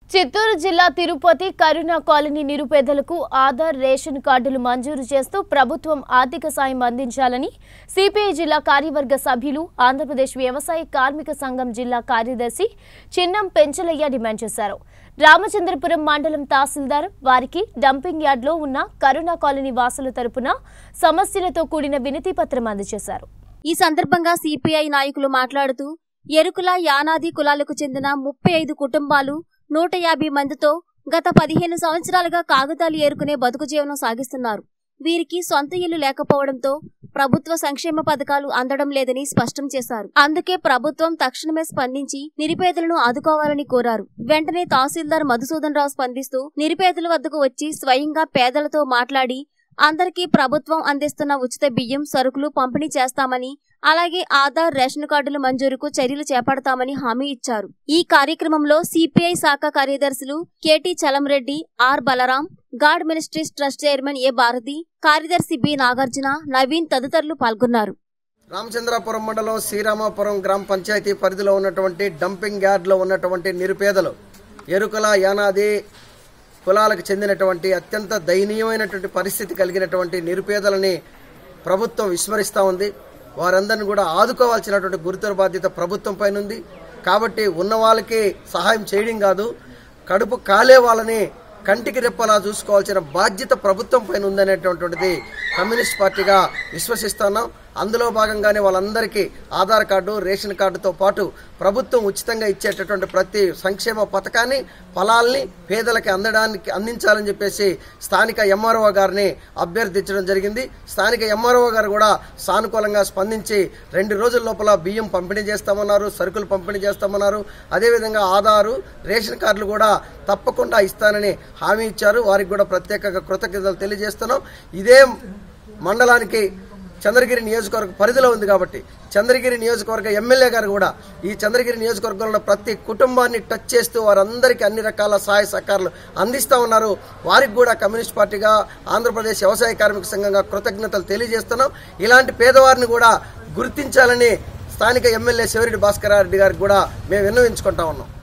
చిత్తూరు జిల్లా తిరుపతి కరుణ కాలనీ నిరుపేదలకు ఆధార్ రేషన్ కార్డులు మంజూరు చేస్తూ ప్రభుత్వం ఆర్థిక సాయం అందించాలని సిపిఐ జిల్లా కార్యవర్గ సభ్యులు ఆంధ్రప్రదేశ్ వ్యవసాయ కార్మిక సంఘం జిల్లా కార్యదర్శి చిన్నం పెంచలయ్య డిమాండ్ చేశారు రామచంద్రపురం మండలం తహసీల్దార్ వారికి డంపింగ్ యార్డ్లో ఉన్న కరుణ కాలనీ వాసుల తరపున సమస్యలతో కూడిన వినతి పత్రం అందజేశారు ఈ సందర్భంగా సిపిఐ నాయకులు మాట్లాడుతూ ఎరుకుల యానాది కులాలకు చెందిన ముప్పై ఐదు కుటుంబాలు నూట యాభై మందితో గత పదిహేను సంవత్సరాలుగా కాగితాలు ఏరుకునే బతుకు జీవనం సాగిస్తున్నారు వీరికి సొంత ఇల్లు లేకపోవడంతో ప్రభుత్వ సంక్షేమ పథకాలు అందడం లేదని స్పష్టం చేశారు అందుకే ప్రభుత్వం తక్షణమే స్పందించి నిరుపేదలను ఆదుకోవాలని కోరారు వెంటనే తహసీల్దార్ మధుసూదన్ రావు స్పందిస్తూ నిరుపేదల వద్దకు వచ్చి స్వయంగా పేదలతో మాట్లాడి అందరికీ ప్రభుత్వం అందిస్తున్న ఉచిత బియ్యం సరుకులు పంపిణీ చేస్తామని అలాగే ఆధార్ రేషన్ కార్డుల మంజూరుకు చర్యలు చేపడతామని హామీ ఇచ్చారు ఈ కార్యక్రమంలో సిపిఐ శాఖ కార్యదర్శులు KT Chalamreddy R Balaram God ministries trust chairman A Bharati కార్యదర్శి బి నాగార్జున నవీన్ తదితరులు పాల్గొన్నారు రామచంద్రాపురం మండలం శ్రీరామాపురం గ్రామ పంచాయతీ పరిధిలో ఉన్నటువంటి డంపింగ్ యార్డ్లో ఉన్నటువంటి నిరుపేదలు ఎరుకల యానాది కులాలకు చెందినటువంటి అత్యంత దయనీయమైనటువంటి పరిస్థితి కలిగినటువంటి నిరుపేదలని ప్రభుత్వం విస్మరిస్తూ ఉంది వారందరిని కూడా ఆదుకోవాల్సినటువంటి గురుతర బాధ్యత ప్రభుత్వం పైన ఉంది కాబట్టి ఉన్న వాళ్ళకి సహాయం చేయడం కాదు కడుపు కాలే వాళ్ళని కంటికి రెప్పలా చూసుకోవాల్సిన బాధ్యత ప్రభుత్వం పైన ఉందనేటువంటిది కమ్యూనిస్ట్ పార్టీగా విశ్వసిస్తున్నాం అందులో భాగంగానే వాళ్ళందరికీ ఆధార్ కార్డు రేషన్ కార్డుతో పాటు ప్రభుత్వం ఉచితంగా ఇచ్చేటటువంటి ప్రతి సంక్షేమ పథకాన్ని ఫలాల్ని పేదలకి అందడానికి అందించాలని చెప్పేసి స్థానిక ఎంఆర్ఓ గారిని అభ్యర్థించడం జరిగింది స్థానిక ఎంఆర్ఓ గారు కూడా సానుకూలంగా స్పందించి రెండు రోజుల లోపల బియ్యం పంపిణీ చేస్తామన్నారు సరుకులు పంపిణీ చేస్తామన్నారు అదేవిధంగా ఆధారు రేషన్ కార్డులు కూడా తప్పకుండా ఇస్తానని హామీ ఇచ్చారు వారికి కూడా ప్రత్యేకంగా కృతజ్ఞతలు తెలియజేస్తున్నాం ఇదే మండలానికి చంద్రగిరి నియోజకవర్గ పరిధిలో ఉంది కాబట్టి చంద్రగిరి నియోజకవర్గ ఎమ్మెల్యే గారు కూడా ఈ చంద్రగిరి నియోజకవర్గంలో ఉన్న ప్రతి కుటుంబాన్ని టచ్ చేస్తూ వారందరికీ అన్ని రకాల సహాయ సహకారాలు అందిస్తూ ఉన్నారు వారికి కూడా కమ్యూనిస్ట్ పార్టీగా ఆంధ్రప్రదేశ్ వ్యవసాయ కార్మిక సంఘంగా కృతజ్ఞతలు తెలియజేస్తున్నాం ఇలాంటి పేదవారిని కూడా గుర్తించాలని స్థానిక ఎమ్మెల్యే శివరెడ్డి భాస్కర్ రెడ్డి గారికి కూడా మేము విన్నవించుకుంటా ఉన్నాం